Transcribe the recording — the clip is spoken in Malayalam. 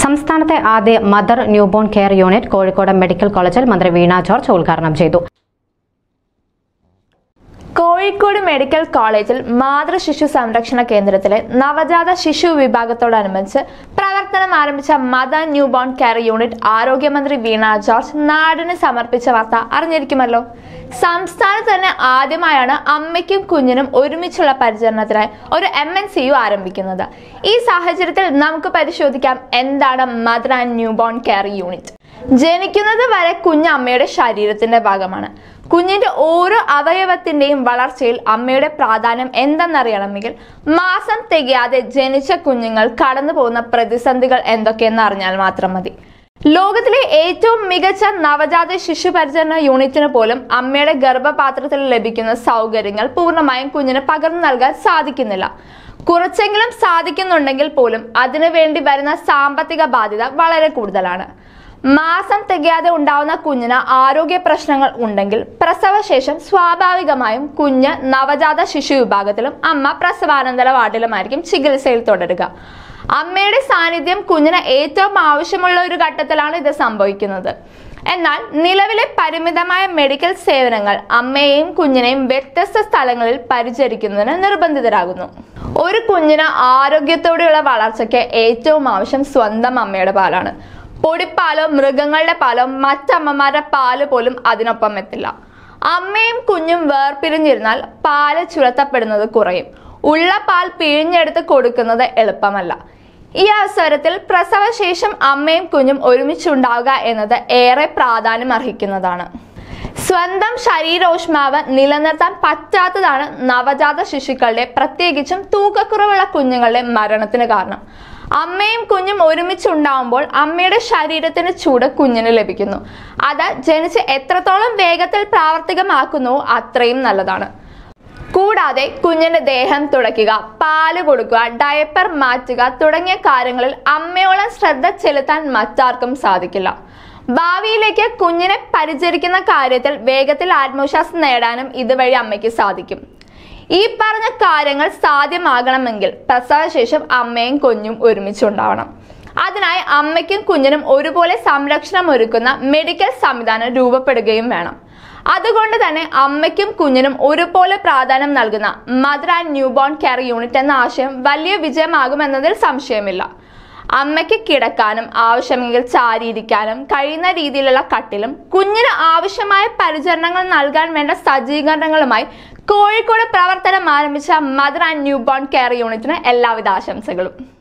സംസ്ഥാനത്തെ ആദ്യ mother newborn care unit Kozhikode medical കോളേജിൽ മന്ത്രി വീണ ജോർജ് ഉദ്ഘാടനം ചെയ്തു കോഴിക്കോട് മെഡിക്കൽ കോളേജിൽ മാതൃശിശു സംരക്ഷണ കേന്ദ്രത്തിലെ നവജാത ശിശു വിഭാഗത്തോടനുബന്ധിച്ച് പ്രവർത്തനം ആരംഭിച്ച മദർ ന്യൂബോൺ കെയർ യൂണിറ്റ് ആരോഗ്യമന്ത്രി വീണ ജോർജ് നാടിന് സമർപ്പിച്ച വാർത്ത അറിഞ്ഞിരിക്കുമല്ലോ സംസ്ഥാനത്ത് തന്നെ ആദ്യമായാണ് അമ്മയ്ക്കും കുഞ്ഞിനും ഒരുമിച്ചുള്ള പരിചരണത്തിനായി ഒരു എം എൻ സി യു ആരംഭിക്കുന്നത് ഈ സാഹചര്യത്തിൽ നമുക്ക് പരിശോധിക്കാം എന്താണ് mother and newborn care unit ജനിക്കുന്നത് വരെ കുഞ്ഞ് അമ്മയുടെ ശരീരത്തിന്റെ ഭാഗമാണ് കുഞ്ഞിന്റെ ഓരോ അവയവത്തിന്റെയും വളർച്ചയിൽ അമ്മയുടെ പ്രാധാന്യം എന്തെന്നറിയണമെങ്കിൽ മാസം തികയാതെ ജനിച്ച കുഞ്ഞുങ്ങൾ കടന്നു പോകുന്ന പ്രതിസന്ധികൾ എന്തൊക്കെയെന്ന് അറിഞ്ഞാൽ മാത്രം മതി ലോകത്തിലെ ഏറ്റവും മികച്ച നവജാത ശിശു പരിചരണ യൂണിറ്റിന് പോലും അമ്മയുടെ ഗർഭപാത്രത്തിൽ ലഭിക്കുന്ന സൗകര്യങ്ങൾ പൂർണ്ണമായും കുഞ്ഞിന് പകർന്നു നൽകാൻ സാധിക്കുന്നില്ല കുറച്ചെങ്കിലും സാധിക്കുന്നുണ്ടെങ്കിൽ പോലും അതിനു വേണ്ടി വരുന്ന സാമ്പത്തിക ബാധ്യത വളരെ കൂടുതലാണ് മാസം തികയാതെ ഉണ്ടാവുന്ന കുഞ്ഞിന് ആരോഗ്യ പ്രശ്നങ്ങൾ ഉണ്ടെങ്കിൽ പ്രസവശേഷം സ്വാഭാവികമായും കുഞ്ഞ് നവജാത ശിശു വിഭാഗത്തിലും അമ്മ പ്രസവാനന്തര വാർഡിലുമായിരിക്കും ചികിത്സയിൽ തുടരുക അമ്മയുടെ സാന്നിധ്യം കുഞ്ഞിന് ഏറ്റവും ആവശ്യമുള്ള ഒരു ഘട്ടത്തിലാണ് ഇത് സംഭവിക്കുന്നത് എന്നാൽ നിലവിലെ പരിമിതമായ മെഡിക്കൽ സേവനങ്ങൾ അമ്മയെയും കുഞ്ഞിനെയും വ്യത്യസ്ത സ്ഥലങ്ങളിൽ പരിചരിക്കുന്നതിന് നിർബന്ധിതരാകുന്നു ഒരു കുഞ്ഞിന് ആരോഗ്യത്തോടെയുള്ള വളർച്ചയ്ക്ക് ഏറ്റവും ആവശ്യം സ്വന്തം അമ്മയുടെ പാലാണ് പൊടിപ്പാലോ മൃഗങ്ങളുടെ പാലോ മറ്റമ്മമാരുടെ പാല് പോലും അതിനൊപ്പം എത്തില്ല അമ്മയും കുഞ്ഞും വേർപിരിഞ്ഞിരുന്നാൽ പാല് ചുരത്തപ്പെടുന്നത് കുറയും ഉള്ള പാൽ പിഴിഞ്ഞെടുത്ത് കൊടുക്കുന്നത് എളുപ്പമല്ല ഈ അവസരത്തിൽ പ്രസവശേഷം അമ്മയും കുഞ്ഞും ഒരുമിച്ചുണ്ടാവുക എന്നത് ഏറെ പ്രാധാന്യം അർഹിക്കുന്നതാണ് സ്വന്തം ശരീരോഷ്മാവ് നിലനിർത്താൻ പറ്റാത്തതാണ് നവജാത ശിശുക്കളുടെ പ്രത്യേകിച്ചും തൂക്കക്കുറവുള്ള കുഞ്ഞുങ്ങളുടെ മരണത്തിന് കാരണം അമ്മയും കുഞ്ഞും ഒരുമിച്ചുണ്ടാവുമ്പോൾ അമ്മയുടെ ശരീരത്തിന് ചൂട് കുഞ്ഞിന് ലഭിക്കുന്നു അത് ജനിച്ച് എത്രത്തോളം വേഗത്തിൽ പ്രാവർത്തികമാക്കുന്നുവോ അത്രയും നല്ലതാണ് കൂടാതെ കുഞ്ഞിന്റെ ദേഹം തുടയ്ക്കുക പാല് കൊടുക്കുക ഡയപ്പർ മാറ്റുക തുടങ്ങിയ കാര്യങ്ങളിൽ അമ്മയോളം ശ്രദ്ധ ചെലുത്താൻ മറ്റാർക്കും സാധിക്കില്ല ഭാവിയിലേക്ക് കുഞ്ഞിനെ പരിചരിക്കുന്ന കാര്യത്തിൽ വേഗത്തിൽ ആത്മവിശ്വാസം നേടാനും ഇതുവഴി അമ്മയ്ക്ക് സാധിക്കും ഈ പറഞ്ഞ കാര്യങ്ങൾ സാധ്യമാകണമെങ്കിൽ പ്രസവശേഷം അമ്മയും കുഞ്ഞും ഒരുമിച്ചുണ്ടാവണം അതിനായി അമ്മയ്ക്കും കുഞ്ഞിനും ഒരുപോലെ സംരക്ഷണം ഒരുക്കുന്ന മെഡിക്കൽ സംവിധാനം രൂപപ്പെടുകയും വേണം അതുകൊണ്ട് തന്നെ അമ്മയ്ക്കും കുഞ്ഞിനും ഒരുപോലെ പ്രാധാന്യം നൽകുന്ന mother and newborn care unit എന്ന ആശയം വലിയ വിജയമാകുമെന്നതിൽ സംശയമില്ല അമ്മയ്ക്ക് കിടക്കാനും ആവശ്യമെങ്കിൽ ചാരിയിരിക്കാനും കഴിയുന്ന രീതിയിലുള്ള കട്ടിലും കുഞ്ഞിന് ആവശ്യമായ പരിചരണങ്ങൾ നൽകാൻ വേണ്ട സജ്ജീകരണങ്ങളുമായി കോഴിക്കോട് പ്രവർത്തനം ആരംഭിച്ച മദർ ആൻഡ് ന്യൂബോൺ കെയർ യൂണിറ്റിന് എല്ലാവിധ ആശംസകളും